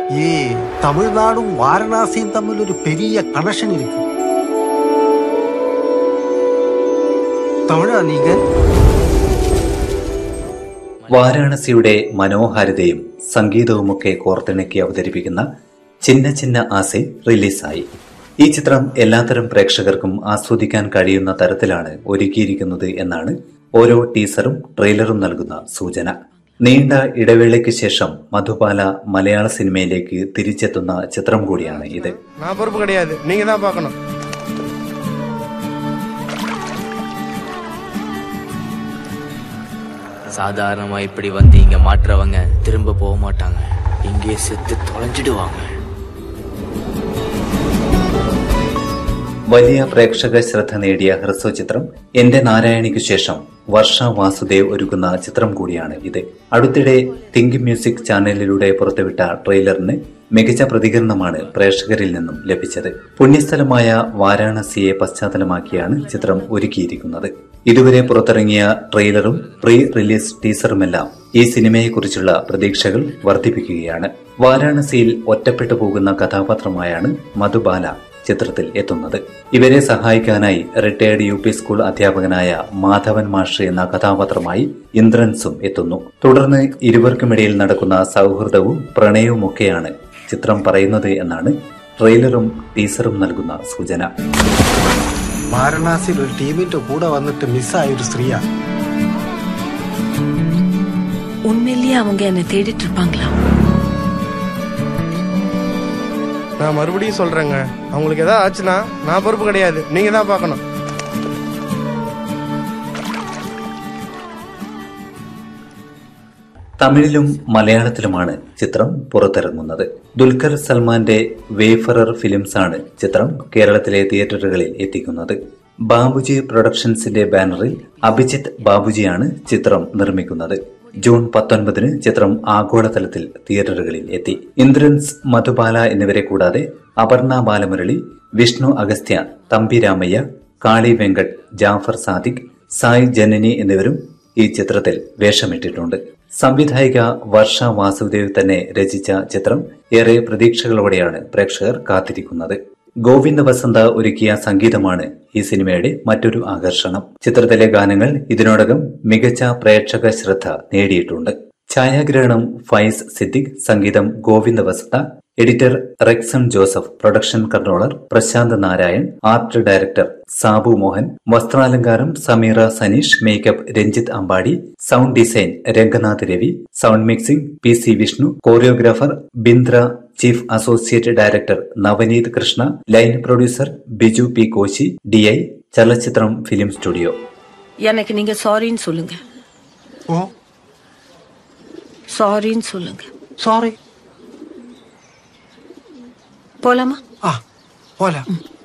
ഈ തമിഴ്നാടും വാരണാസിയും തമ്മിൽ ഒരു പെരിയ കണക്ഷൻ ഇരിക്കും തമിഴാ നീങ്ക വാരാണസിയുടെ മനോഹാരിതയും സംഗീതവുമൊക്കെ കോർത്തിണക്കി അവതരിപ്പിക്കുന്ന ചിന്ന ചിന്ന ആസെ റിലീസായി ഈ ചിത്രം എല്ലാത്തരം പ്രേക്ഷകർക്കും ആസ്വദിക്കാൻ കഴിയുന്ന തരത്തിലാണ് ഒരുക്കിയിരിക്കുന്നത് എന്നാണ് ഓരോ ടീസറും ട്രെയിലറും നൽകുന്ന സൂചന നീണ്ട ഇടവേളയ്ക്ക് ശേഷം മധുബാല മലയാള സിനിമയിലേക്ക് തിരിച്ചെത്തുന്ന ചിത്രം കൂടിയാണ് ഇത് நான் பொறுப்பு கிடையாது நீங்க தான் பார்க்கணும் சாதாரணமா இப்படி வந்து இங்க மாட்டுறவங்க திரும்ப போக மாட்டாங்க இங்கேயே செத்து தொலைஞ்சிடுவாங்க വലിയ പ്രേക്ഷക ശ്രദ്ധ നേടിയ ഹ്രസ്വ ചിത്രം എന്റെ നാരായണിക്കു ശേഷം വർഷ വാസുദേവ് ഒരുക്കുന്ന ചിത്രം കൂടിയാണ് ഇത് അടുത്തിടെ തിങ്ക് മ്യൂസിക് ചാനലിലൂടെ പുറത്തുവിട്ട ട്രെയിലറിന് മികച്ച പ്രതികരണമാണ് പ്രേക്ഷകരിൽ നിന്നും ലഭിച്ചത് പുണ്യസ്ഥലമായ വാരാണസിയെ പശ്ചാത്തലമാക്കിയാണ് ചിത്രം ഒരുക്കിയിരിക്കുന്നത് ഇതുവരെ പുറത്തിറങ്ങിയ ട്രെയിലറും പ്രീ റിലീസ് ടീസറുമെല്ലാം ഈ സിനിമയെക്കുറിച്ചുള്ള പ്രതീക്ഷകൾ വർദ്ധിപ്പിക്കുകയാണ് വാരാണസിയിൽ ഒറ്റപ്പെട്ടു പോകുന്ന കഥാപാത്രമായാണ് മധുബാല ചിത്രത്തിൽ എത്തുന്നത് ഇവരെ സഹായിക്കാനായി റിട്ടയർഡ് യു പി സ്കൂൾ അധ്യാപകനായ മാധവൻ മാഷ് എന്ന കഥാപാത്രമായി ഇന്ദ്രൻസും എത്തുന്നു തുടർന്ന് ഇരുവർക്കുമിടയിൽ നടക്കുന്ന സൗഹൃദവും പ്രണയവുമൊക്കെയാണ് ചിത്രം പറയുന്നത് എന്നാണ് ട്രെയിലറും ടീസറും നൽകുന്ന സൂചന വാരണാസിയിൽ ഒരു ടീമിന്റെ കൂടെ വന്നിട്ട് മിസ്സായ ഒരു സ്ത്രീയാ உண்மையிலேயே அவங்க என்னை தேடிட்டு இருப்பாங்களா நான் மறுபடியும் சொல்றேங்க அவங்களுக்கு ஏதாவது ஆச்சுன்னா நான் பொறுப்பு கிடையாது நீங்க தான் பார்க்கணும் തമിഴിലും മലയാളത്തിലുമാണ് ചിത്രം പുറത്തിറങ്ങുന്നത് ദുൽഖർ സൽമാന്റെ വേഫറർ ഫിലിംസ് ആണ് ചിത്രം കേരളത്തിലെ തിയേറ്ററുകളിൽ എത്തിക്കുന്നത് ബാബുജി പ്രൊഡക്ഷൻസിന്റെ ബാനറിൽ അഭിജിത്ത് ബാബുജിയാണ് ചിത്രം നിർമ്മിക്കുന്നത് ജൂൺ പത്തൊൻപതിന് ചിത്രം ആഗോളതലത്തിൽ തിയേറ്ററുകളിൽ എത്തി ഇന്ദ്രൻസ് മധുബാല എന്നിവരെ കൂടാതെ അപർണ ബാലമുരളി വിഷ്ണു അഗസ്ത്യ തമ്പി രാമയ്യ കാളി വെങ്കട്ട് ജാഫർ സാദിഖ് സായ് ജനനി എന്നിവരും ഈ ചിത്രത്തിൽ വേഷമിട്ടിട്ടുണ്ട് സംവിധായിക വർഷ വാസുദേവ് തന്നെ രചിച്ച ചിത്രം ഏറെ പ്രതീക്ഷകളോടെയാണ് പ്രേക്ഷകർ കാത്തിരിക്കുന്നത് ഗോവിന്ദ വസന്ത ഒരുക്കിയ സംഗീതമാണ് ഈ സിനിമയുടെ മറ്റൊരു ആകർഷണം ചിത്രത്തിലെ ഗാനങ്ങൾ ഇതിനോടകം മികച്ച പ്രേക്ഷക ശ്രദ്ധ നേടിയിട്ടുണ്ട് ഛായാഗ്രഹണം ഫൈസ് സിദ്ദിഖ് സംഗീതം Govinda Vasantha editor Rexson Joseph production controller Prasanth Narayan art director Sabu Mohan വസ്ത്രാലങ്കാരം Sameera Saneesh makeup Ranjith Ambadi sound design Ranganath Ravi sound mixing P C Vishnu choreographer Bindra chief associate director Navaneeth Krishna line producer Biju P Koshy D I ചലച്ചിത്രം ഫിലിം സ്റ്റുഡിയോ எனக்கு நீங்க சாரின்னு சொல்லுங்க ഓ சாரின்னு சொல்லுங்க സോറി போலாமா ആ പോലെ